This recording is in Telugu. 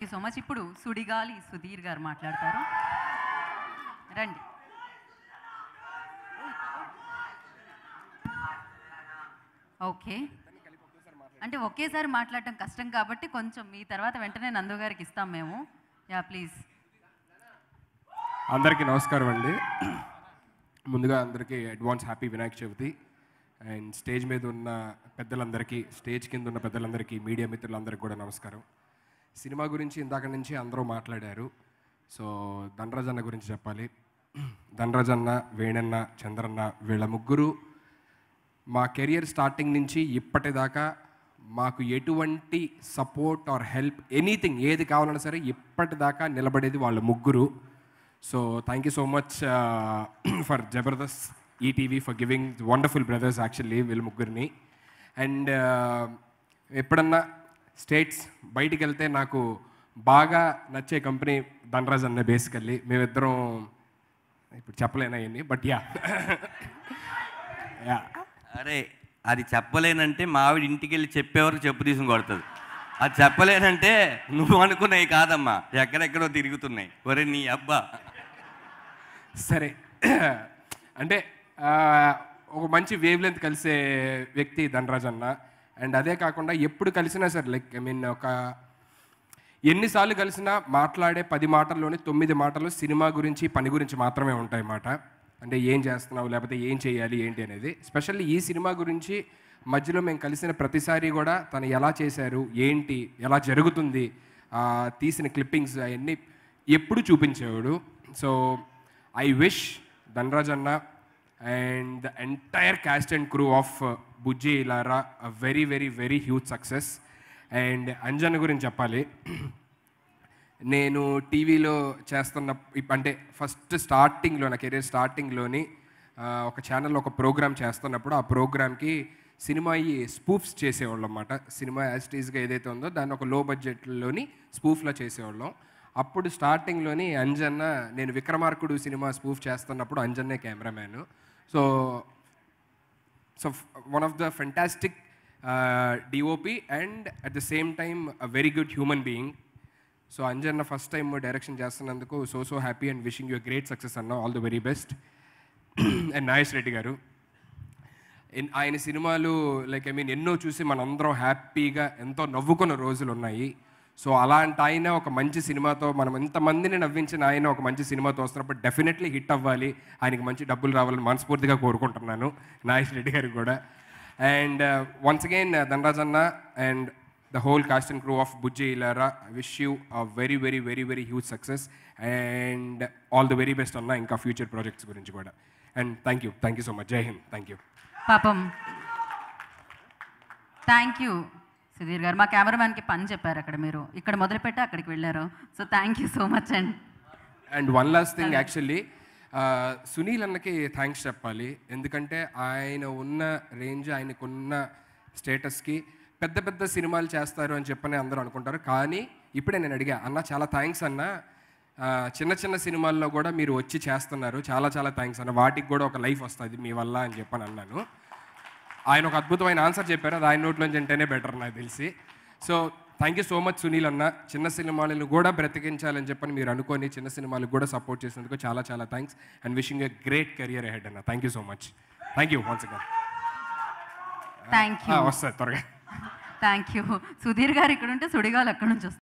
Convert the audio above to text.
యూ సో మచ్ ఇప్పుడు సుడిగాలి సుధీర్ గారు మాట్లాడతారు రండి ఓకే అంటే ఒకేసారి మాట్లాడటం కష్టం కాబట్టి కొంచెం మీ తర్వాత వెంటనే నందు గారికి ఇస్తాం మేము యా ప్లీజ్ అందరికీ నమస్కారం అండి ముందుగా అందరికీ advance happy Vinayaka Chavithi and stage మీద ఉన్న పెద్దలందరికీ స్టేజ్ కింద ఉన్న పెద్దలందరికీ మీడియా మిత్రులందరికీ కూడా నమస్కారం సినిమా గురించి ఇందాక నుంచి అందరూ మాట్లాడారు సో ధనరాజ్ అన్న గురించి చెప్పాలి ధనరాజ్ అన్న వేణన్న చంద్రన్న వీళ్ళ ముగ్గురు మా కెరియర్ స్టార్టింగ్ నుంచి ఇప్పటిదాకా మాకు ఎటువంటి సపోర్ట్ ఆర్ హెల్ప్ ఎనీథింగ్ ఏది కావాలన్నా సరే ఇప్పటిదాకా నిలబడేది వాళ్ళ ముగ్గురు so thank you so much for Jabardasth ETV for giving wonderful brothers actually వీళ్ళ ముగ్గురిని అండ్ ఎప్పుడన్నా స్టేట్స్ బయటికి వెళ్తే నాకు బాగా నచ్చే కంపెనీ ధనరాజ్ అన్న బేసికల్లీ మేమిద్దరం ఇప్పుడు చెప్పలేను అవన్నీ బట్ యా యా అరే అది చెప్పలేనంటే మా ఆవిడ ఇంటికి వెళ్ళి చెప్పేవరకు చెప్పు తీసుకుని కొడుతుంది అది చెప్పలేనంటే నువ్వు అనుకున్నాయి కాదమ్మా ఎక్కడెక్కడో తిరుగుతున్నాయి ఒరే నీ అబ్బా సరే అంటే ఆ, ఒక మంచి వేవ్ లెంత్ కలిసే వ్యక్తి ధనరాజ్ అన్న అండ్ అదే కాకుండా ఎప్పుడు కలిసినా సరే లైక్ ఐ మీన్ ఒక ఎన్నిసార్లు కలిసినా మాట్లాడే పది మాటల్లోనే తొమ్మిది మాటలు సినిమా గురించి పని గురించి మాత్రమే ఉంటాయి మాట అంటే ఏం చేస్తున్నావు లేకపోతే ఏం చేయాలి ఏంటి అనేది స్పెషల్లీ ఈ సినిమా గురించి మధ్యలో మేము కలిసిన ప్రతిసారి కూడా తను ఎలా చేశారు ఏంటి ఎలా జరుగుతుంది ఆ, తీసిన క్లిప్పింగ్స్ అవన్నీ ఎప్పుడు చూపించేవాడు సో ఐ విష్ ధనరాజ్ అన్న and the entire cast and crew of Bujji Ilaraa uh very very very huge success and Anjan గురించి చెప్పాలి నేను టీవీలో చేస్తున్న ఇప్- అంటే ఫస్ట్ స్టార్టింగ్లో నా కెరీర్ స్టార్టింగ్లోని ఆ, ఒక ఛానల్లో ఒక ప్రోగ్రామ్ చేస్తున్నప్పుడు ఆ ప్రోగ్రామ్కి సినిమా ఈ స్పూఫ్స్ చేసేవాళ్ళం అన్నమాట సినిమా యాస్టీస్గా ఏదైతే ఉందో దాన్ని ఒక లో బడ్జెట్లోని స్పూఫ్లా చేసేవాళ్ళం అప్పుడు స్టార్టింగ్లోని అంజన్న నేను విక్రమార్కుడు సినిమా స్పూఫ్ చేస్తున్నప్పుడు అంజన్నే cameraman so so one of the fantastic DOP and at the same time uh very good human being so Anjanna first time direction చేస్తున్నందుకు so so happy and wishing you great success అన్న all the very best and Nagesh Reddy గారు ఎన్- ఆయన సినిమాలు లైక్ ఐ మీన్ ఎన్నో చూసి మనందరం హ్యాపీగా ఎంతో నవ్వుకున్న రోజులు ఉన్నాయి సో అలాంటి ఆయన ఒక మంచి సినిమాతో మనం ఎంతమందిని నవ్వించిన ఆయన ఒక మంచి సినిమాతో వస్తున్నప్పుడు డెఫినెట్లీ హిట్ అవ్వాలి ఆయనకి మంచి డబ్బులు రావాలని మనస్ఫూర్తిగా కోరుకుంటున్నాను నాగేష్ రెడ్డి గారికి కూడా అండ్ వన్స్ అగైన్ ధనరాజ్ అన్న and the whole cast and crew of Bujji Ilaraa wish you uh very very very very huge success and all the very best అన్న ఇంకా ఫ్యూచర్ ప్రాజెక్ట్స్ గురించి కూడా and thank you thank you so much Jai Hind thank you పాపం థ్యాంక్ యూ సుధీర్ గారు మా కెమెరామ్యాన్కి పని చెప్పారు అక్కడ మీరు ఇక్కడ మొదలుపెట్టి అక్కడికి వెళ్ళారు so thank you so much and and one last thing actually Sunil అన్నకి థ్యాంక్స్ చెప్పాలి ఎందుకంటే ఆయన ఉన్న రేంజ్ ఆయనకున్న స్టేటస్కి పెద్ద పెద్ద సినిమాలు చేస్తారు అని చెప్పని అందరూ అనుకుంటారు కానీ ఇప్పుడే నేను అడిగా అన్న చాలా థ్యాంక్స్ అన్న ఆ, చిన్న చిన్న సినిమాల్లో కూడా మీరు వచ్చి చేస్తున్నారు చాలా చాలా థ్యాంక్స్ అన్న వాటికి కూడా ఒక లైఫ్ వస్తుంది మీ వల్ల అని చెప్పని అన్నాను ఆయన ఒక అద్భుతమైన ఆన్సర్ చెప్పారు అది ఆయన నోట్లోంచి వింటేనే బెటర్ నాకు తెలిసి so thank you so much Sunil అన్న చిన్న సినిమాలను కూడా బ్రతికించాలని చెప్పని మీరు అనుకొని చిన్న సినిమాలకు కూడా సపోర్ట్ చేసినందుకు చాలా చాలా thanks and wishing a great career ahead అన్న thank you so much thank you once again thank you వస్తుంది త్వరగా థ్యాంక్ యూ సుధీర్ గారు ఇక్కడ ఉంటే సుడిగాలు అక్కడ నుంచి వస్తారు